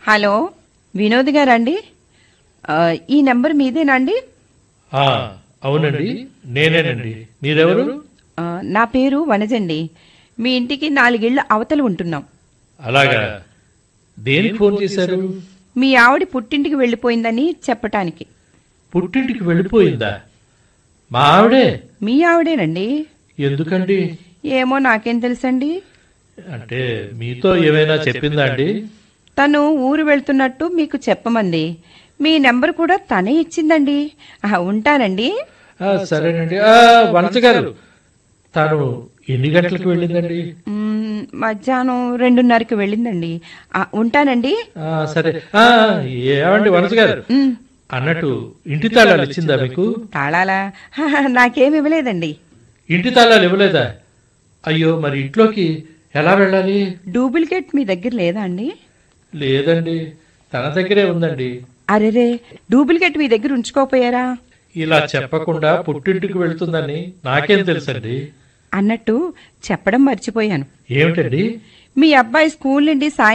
hello Vinod గారండి ఆ, ఈ నెంబర్ మీదేనండి ఆ, అవునండి నేనేనండి మీరెవరు ఆ, నా పేరు వనజండి మీ ఇంటికి నాలుగేళ్ల అవతల ఉంటున్నాం అలాగా దేనికి ఫోన్ చేశారు మీ ఆవిడ పుట్టింటికి వెళ్ళిపోయిందని చెప్పటానికి పుట్టింటికి వెళ్ళిపోయిందా మా ఆవిడే మీ ఆవిడేనండి ఎందుకండి ఏమో నాకేం తెలుసండి అంటే మీతో ఏమైనా చెప్పిందా అండి తను ఊరు వెళ్తున్నట్టు మీకు చెప్పమంది మీ నెంబర్ కూడా తనే ఇచ్చిందండి ఆ, ఉంటానండి ఆ, సరేనండి ఆ, వనజ గారు తాను ఎన్ని గంటలకు వెళ్ళిందండి మ్మ్, మధ్యాహ్నం రెండున్నరకి వెళ్ళిందండి ఆ, ఉంటానండి ఆ, సరే ఆ, ఏమండి వనజ గారు మ్మ్, అన్నట్టు ఇంటి తాళాలు ఇచ్చిందా మీకు తాళాలా హహ, నాకేమి ఇవ్వలేదండి ఇంటి తాళాలు ఇవ్వలేదా అయ్యో మరి ఇంట్లోకి ఎలా వెళ్ళాలి డూప్లికేట్ మీ దగ్గర లేదా అండి లేదండి తన దగ్గరే ఉందండి అరెరే డూప్లికేట్ మీ దగ్గర ఉంచుకోపోయారా ఇలా చెప్పకుండా పుట్టింటికి వెళ్తుందని నాకేం తెలుసండి అన్నట్టు చెప్పడం మర్చిపోయాను ఏమిటండి మీ అబ్బాయి స్కూల్ నుండి సాయంత్రం